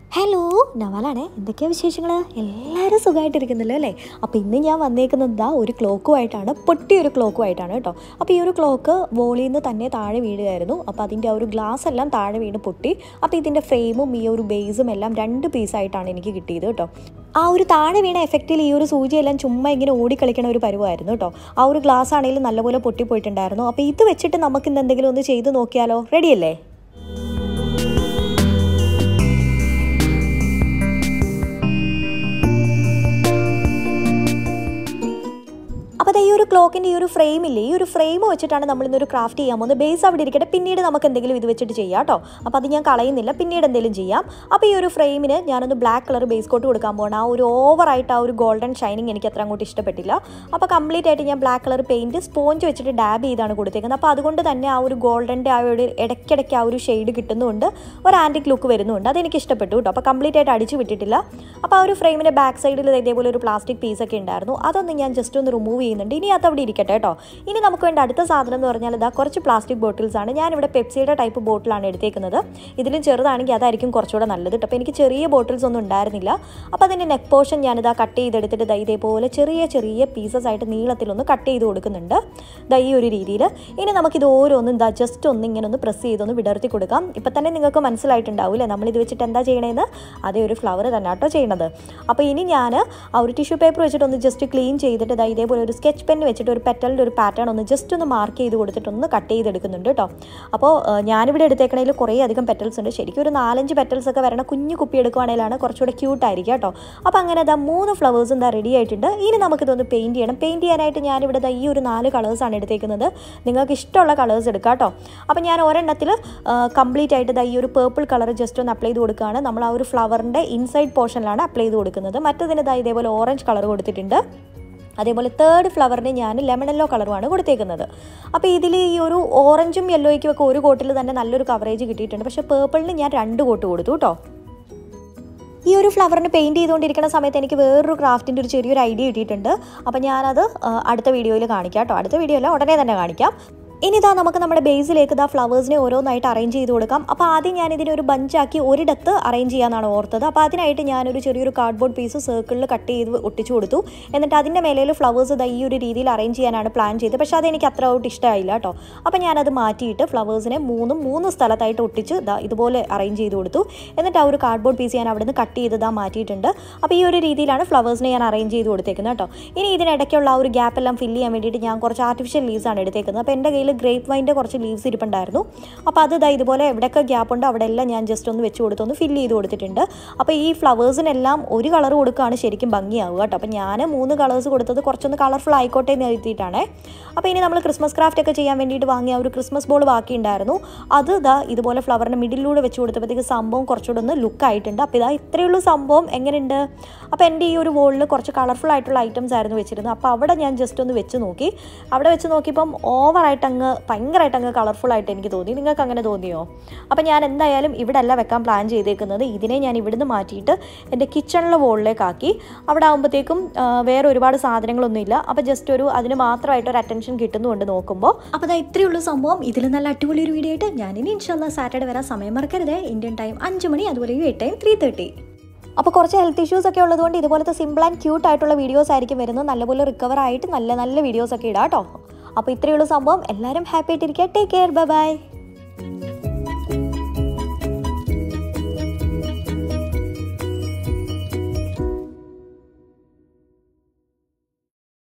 hello നവലാണേ എന്തൊക്കെയാണ് വിശേഷങ്ങൾ എല്ലാവരും സുഖമായിട്ടിരിക്കുന്നല്ലോ അല്ലേ അപ്പോൾ ഇന്ന് ഞാൻ വന്നേക്കുന്നത് ദാ ഒരു ക്ലോക്കുമായിട്ടാണ് പൊട്ടിയൊരു ക്ലോക്കുമായിട്ടാണ് കേട്ടോ അപ്പോൾ ഈ ഒരു ക്ലോക്ക് വോളിൽ നിന്ന് തന്നെ താഴെ വീഴുകയായിരുന്നു അപ്പോൾ അതിൻ്റെ ആ ഒരു ഗ്ലാസ് എല്ലാം താഴെ വീണ് പൊട്ടി അപ്പോൾ ഇതിൻ്റെ ഫ്രെയിമും ഈ ഒരു ബേസും എല്ലാം രണ്ട് പീസായിട്ടാണ് എനിക്ക് കിട്ടിയത് കേട്ടോ ആ ഒരു താഴെ വീണ എഫക്റ്റിൽ ഈ ഒരു സൂചിയെല്ലാം ചുമ്മാ ഇങ്ങനെ ഓടിക്കളിക്കണ ഒരു പരുവായിരുന്നു കേട്ടോ ആ ഒരു ഗ്ലാസ് ആണെങ്കിലും നല്ലപോലെ പൊട്ടിപ്പോയിട്ടുണ്ടായിരുന്നു അപ്പോൾ ഇത് വെച്ചിട്ട് നമുക്ക് ഇന്ന് എന്തെങ്കിലും ഒന്ന് ചെയ്ത് നോക്കിയാലോ റെഡിയല്ലേ അപ്പോൾ അത് ഈ ഒരു ക്ലോക്കിൻ്റെ ഈ ഒരു ഫ്രെയിം ഇല്ലേ ഈ ഒരു ഫ്രെയിം വെച്ചിട്ടാണ് നമ്മൾ ഇന്നൊരു ക്രാഫ്റ്റ് ചെയ്യാൻ പോകുന്നത് ബേസ് അവിടെ ഇരിക്കട്ടെ പിന്നീട് നമുക്ക് എന്തെങ്കിലും ഇത് വെച്ചിട്ട് ചെയ്യാം കേട്ടോ അപ്പോൾ അത് ഞാൻ കളയുന്നില്ല പിന്നീട് എന്തെങ്കിലും ചെയ്യാം അപ്പോൾ ഈ ഒരു ഫ്രെയിമിന് ഞാനൊന്ന് ബ്ലാക്ക് കളർ ബേസ് കോട്ട് കൊടുക്കാൻ പോകണം ആ ഒരു ഓവറായിട്ട് ആ ഒരു ഗോൾഡൻ ഷൈനിങ് എനിക്ക് അത്ര അങ്ങോട്ട് ഇഷ്ടപ്പെട്ടില്ല അപ്പോൾ കംപ്ലീറ്റ് ആയിട്ട് ഞാൻ ബ്ലാക്ക് കളർ പെയിൻറ്റ് സ്പോഞ്ച് വെച്ചിട്ട് ഡാബ് ചെയ്താണ് കൊടുത്തേക്കുന്നത് അപ്പോൾ അതുകൊണ്ട് തന്നെ ആ ഒരു ഗോൾഡൻ്റെ ആ ഒരു ഇടയ്ക്കിടയ്ക്ക് ആ ഒരു ഷെയ്ഡ് കിട്ടുന്നുണ്ട് ഒരു ആൻറ്റിക് ലുക്ക് വരുന്നുണ്ട് അതെനിക്ക് ഇഷ്ടപ്പെട്ടു കേട്ടോ അപ്പോൾ കംപ്ലീറ്റ് ആയിട്ട് അടിച്ച് വിട്ടിട്ടില്ല അപ്പോൾ ആ ഒരു ഫ്രെയിമിൻ്റെ ബാക്ക് സൈഡിൽ ഇതേപോലെ ഒരു പ്ലാസ്റ്റിക് പീസൊക്കെ ഉണ്ടായിരുന്നു അതൊന്ന് ഞാൻ ജസ്റ്റ് ഒന്ന് റിമൂവ് ചെയ്യുന്നുണ്ട് ഇനി അത് അവിടെ ഇരിക്കട്ടെ കേട്ടോ ഇനി നമുക്ക് വേണ്ട അടുത്ത സാധനം എന്ന് പറഞ്ഞാൽ ഇതാ കുറച്ച് പ്ലാസ്റ്റിക് ബോട്ടിൽസ് ആണ് ഞാനിവിടെ പെപ്സിയുടെ ടൈപ്പ് ബോട്ടിലാണ് എടുത്തേക്കുന്നത് ഇതിലും ചെറുതാണെങ്കിൽ അതായിരിക്കും കുറച്ചുകൂടെ നല്ലത് കേട്ടോ അപ്പോൾ എനിക്ക് ചെറിയ ബോട്ടിൽസ് ഒന്നും ഉണ്ടായിരുന്നില്ല അപ്പോൾ അതിൻ്റെ നെക്ക് പോർഷൻ ഞാനിതാ കട്ട് ചെയ്തെടുത്തിട്ട് ദാ ഇതേപോലെ ചെറിയ ചെറിയ പീസസ് ആയിട്ട് നീളത്തിലൊന്ന് കട്ട് ചെയ്ത് കൊടുക്കുന്നുണ്ട് ദാ ഈ ഒരു രീതിയിൽ ഇനി നമുക്കിത് ഓരോന്നും ഇതാ ജസ്റ്റ് ഒന്ന് ഇങ്ങനെ ഒന്ന് പ്രസ് ചെയ്തൊന്ന് വിടർത്തി കൊടുക്കാം ഇപ്പം തന്നെ നിങ്ങൾക്ക് മനസ്സിലായിട്ടുണ്ടാവില്ലേ നമ്മളിത് വെച്ചിട്ട് എന്താ ചെയ്യണേന്ന് അതേ ഒരു ഫ്ലവർ തന്നെ കേട്ടോ ചെയ്യണത് അപ്പോൾ ഇനി ഞാൻ ആ ഒരു ടിഷ്യൂ പേപ്പർ വെച്ചിട്ട് ഒന്ന് ജസ്റ്റ് ക്ലീൻ ചെയ്തിട്ട് ദാ ഇതേപോലെ ഒരു സ്കെച്ച് പെൻ വെച്ചിട്ട് ഒരു പെറ്റലിൻ്റെ ഒരു പാറ്റേൺ ഒന്ന് ജസ്റ്റ് ഒന്ന് മാർക്ക് ചെയ്ത് കൊടുത്തിട്ട് ഒന്ന് കട്ട് ചെയ്തെടുക്കുന്നുണ്ട് കേട്ടോ അപ്പോൾ ഏഹ്, ഞാനിവിടെ എടുത്തേക്കണതിൽ കുറേ അധികം പെറ്റൽസ് ഉണ്ട് ശരിക്കും ഒരു നാലഞ്ച് പെറ്റൽസ് ഒക്കെ വരണ കുഞ്ഞു കുപ്പി എടുക്കുവാണെങ്കിലാണ് കുറച്ചുകൂടെ ക്യൂട്ട് ആയിരിക്കും കേട്ടോ അപ്പോൾ അങ്ങനെ ദാ മൂന്ന് ഫ്ലവേഴ്സും എന്താ റെഡി ആയിട്ടുണ്ട് ഇനി നമുക്കിതൊന്ന് പെയിൻറ്റ് ചെയ്യണം പെയിൻറ്റ് ചെയ്യാനായിട്ട് ഞാനിവിടെ ദാ ഈ ഒരു നാല് കളേഴ്സാണ് എടുത്തേക്കുന്നത് നിങ്ങൾക്ക് ഇഷ്ടമുള്ള കളേഴ്സ് എടുക്കാം കേട്ടോ അപ്പോൾ ഞാൻ ഒരെണ്ണത്തിൽ കംപ്ലീറ്റ് ആയിട്ട് ദാ ഈ ഒരു പേർപ്പിൾ കളർ ജസ്റ്റ് ഒന്ന് അപ്ലൈ ചെയ്ത് കൊടുക്കുകയാണ് നമ്മൾ ആ ഒരു ഫ്ലവറിൻ്റെ ഇൻസൈഡ് പോർഷനിലാണ് അപ്ലൈ ചെയ്ത് കൊടുക്കുന്നത് മറ്റതിന് ദാ ഇതേപോലെ ഓറഞ്ച് കളർ കൊടുത്തിട്ടുണ്ട് അതേപോലെ തേർഡ് ഫ്ലവറിന് ഞാൻ ലെമൺ യെല്ലോ കളറുമാണ് കൊടുത്തേക്കുന്നത് അപ്പോൾ ഇതിൽ ഈ ഒരു ഓറഞ്ചും യെല്ലോയ്ക്കും ഒക്കെ ഒരു കോട്ടിൽ തന്നെ നല്ലൊരു കവറേജ് കിട്ടിയിട്ടുണ്ട് പക്ഷേ പേർപ്പിളിന് ഞാൻ രണ്ട് കോട്ട് കൊടുത്തു കേട്ടോ ഈ ഒരു ഫ്ലവറിന് പെയിൻറ്റ് ചെയ്തുകൊണ്ടിരിക്കുന്ന സമയത്ത് എനിക്ക് വേറൊരു ക്രാഫ്റ്റിൻ്റെ ഒരു ചെറിയൊരു ഐഡിയ കിട്ടിയിട്ടുണ്ട് അപ്പോൾ ഞാനത് ആ, അടുത്ത വീഡിയോയിൽ കാണിക്കാം കേട്ടോ അടുത്ത വീഡിയോ അല്ല ഉടനെ തന്നെ കാണിക്കാം ഇനി ഇതാ നമുക്ക് നമ്മുടെ ബേസിലേക്ക് ഇതാ ഫ്ലവേഴ്സിനെ ഓരോന്നായിട്ട് അറേഞ്ച് ചെയ്ത് കൊടുക്കാം അപ്പോൾ ആദ്യം ഞാൻ ഇതിനെ ഒരു ബഞ്ചാക്കി ഒരിടത്ത് അറേഞ്ച് ചെയ്യാനാണ് ഓർത്തത് അപ്പോൾ അതിനായിട്ട് ഞാനൊരു ചെറിയൊരു കാർഡ്ബോർഡ് പീസ് സർക്കിളിൽ കട്ട് ചെയ്ത് ഒട്ടിച്ചു കൊടുത്തു എന്നിട്ട് അതിൻ്റെ മേലെ ഫ്ലവേഴ്സ് ഇതാ ഈ ഒരു രീതിയിൽ അറേഞ്ച് ചെയ്യാനാണ് പ്ലാൻ ചെയ്തത് പക്ഷേ അതെനിക്ക് അത്ര ഔട്ട് ഇഷ്ടമായില്ല കേട്ടോ അപ്പോൾ ഞാനത് മാറ്റിയിട്ട് ഫ്ലവേഴ്സിനെ മൂന്നും മൂന്ന് സ്ഥലത്തായിട്ട് ഒട്ടിച്ച് ദാ ഇതുപോലെ അറേഞ്ച് ചെയ്ത് കൊടുത്തു എന്നിട്ട് ആ ഒരു കാർഡ്ബോർഡ് പീസ് ഞാൻ അവിടെ നിന്ന് കട്ട് ചെയ്ത് ദാ മാറ്റിയിട്ടുണ്ട് അപ്പോൾ ഈ ഒരു രീതിയിലാണ് ഫ്ലവേഴ്സിനെ ഞാൻ അറേഞ്ച് ചെയ്ത് കൊടുത്തേക്കുന്നത് കേട്ടോ ഇനി ഇതിനിടയ്ക്കുള്ള ആ ഒരു ഗ്യാപ്പ് എല്ലാം ഫില്ല് ചെയ്യാൻ വേണ്ടിയിട്ട് ഞാൻ കുറച്ച് ആർട്ടിഫിഷ്യൽ ലീവ്സ് ആണ് എടുത്തേക്കുന്നത് അപ്പോൾ എൻ്റെ കയ്യിൽ ഗ്രേപ്പ് വൈൻ്റെ കുറച്ച് ലീവ്സ് ഇരിപ്പുണ്ടായിരുന്നു അപ്പോൾ അത് ദാ ഇതുപോലെ എവിടെയൊക്കെ ഗ്യാപ്പ് ഉണ്ടോ അവിടെ എല്ലാം ഞാൻ ജസ്റ്റ് ഒന്ന് വെച്ച് കൊടുത്തൊന്ന് ഫില്ല് ചെയ്ത് കൊടുത്തിട്ടുണ്ട് അപ്പോൾ ഈ ഫ്ലവേഴ്സിനെല്ലാം ഒരു കളർ കൊടുക്കുകയാണ് ശരിക്കും ഭംഗിയാവുക കേട്ടോ അപ്പോൾ ഞാൻ മൂന്ന് കളേഴ്സ് കൊടുത്തത് കുറച്ചൊന്ന് കളർഫുൾ ആയിക്കോട്ടെ എന്ന് എഴുതിയിട്ടാണ് അപ്പോൾ ഇനി നമ്മൾ ക്രിസ്മസ് ക്രാഫ്റ്റ് ഒക്കെ ചെയ്യാൻ വേണ്ടിയിട്ട് വാങ്ങിയ ആ ഒരു ക്രിസ്മസ് ബോൾ ബാക്കി ഉണ്ടായിരുന്നു അത് ഇതാ ഇതുപോലെ ഫ്ലവറിൻ്റെ മിഡിലൂടെ വെച്ച് കൊടുത്തപ്പോഴത്തേക്ക് സംഭവം കുറച്ചുകൂടെ ഒന്ന് ലുക്ക് ആയിട്ടുണ്ട് അപ്പോൾ ഇതാ ഇത്രയുള്ള സംഭവം എങ്ങനെയുണ്ട് അപ്പോൾ എൻ്റെ ഈ ഒരു ബോളിൽ കുറച്ച് കളർഫുൾ ആയിട്ടുള്ള ഐറ്റംസ് ആയിരുന്നു വെച്ചിരുന്നത് അപ്പോൾ അവിടെ ഞാൻ ജസ്റ്റ് ഒന്ന് വെച്ച് നോക്കി അവിടെ വെച്ച് നോക്കിയപ്പം ഓവറായിട്ട് അങ്ങ് ഭയങ്കരമായിട്ട് അങ്ങ് കളർഫുൾ ആയിട്ട് എനിക്ക് തോന്നി നിങ്ങൾക്ക് അങ്ങനെ തോന്നിയോ അപ്പോൾ ഞാൻ എന്തായാലും ഇവിടെ അല്ല വെക്കാൻ പ്ലാൻ ചെയ്തേക്കുന്നത് ഇതിനെ ഞാൻ ഇവിടുന്ന് മാറ്റിയിട്ട് എൻ്റെ കിച്ചണിലെ വോളിലേക്കാക്കി അവിടെ ആകുമ്പോഴത്തേക്കും ആ, വേറെ ഒരുപാട് സാധനങ്ങളൊന്നും ഇല്ല അപ്പോൾ ജസ്റ്റ് ഒരു അതിന് മാത്രമായിട്ട് ഒരു അറ്റൻഷൻ കിട്ടുന്നുണ്ട് നോക്കുമ്പോൾ അപ്പോൾ അതാ ഇത്രയുള്ള സംഭവം ഇതിൽ നല്ല അടിപൊളി ഒരു വീഡിയോ ആയിട്ട് ഞാനിനി ഇൻഷാല്ല സാറ്റർഡേ വരാൻ സമയം മറക്കരുത് ഇന്ത്യൻ ടൈം അഞ്ച് മണി അതുപോലെ യു ടൈം ത്രീ തേർട്ടി അപ്പോൾ കുറച്ച് ഹെൽത്ത് ഇഷ്യൂസ് ഒക്കെ ഉള്ളതുകൊണ്ട് ഇതുപോലത്തെ സിമ്പിൾ ആൻഡ് ക്യൂട്ട് ആയിട്ടുള്ള വീഡിയോസ് ആയിരിക്കും വരുന്നത് നല്ലപോലെ റിക്കവർ ആയിട്ട് നല്ല നല്ല വീഡിയോസ് ഒക്കെ ഇടാം കേട്ടോ അപ്പോൾ ഇത്രയുള്ള സംഭവം എല്ലാവരും ഹാപ്പി ആയിട്ടിരിക്കുക ടേക്ക് കെയർ ബൈ ബൈ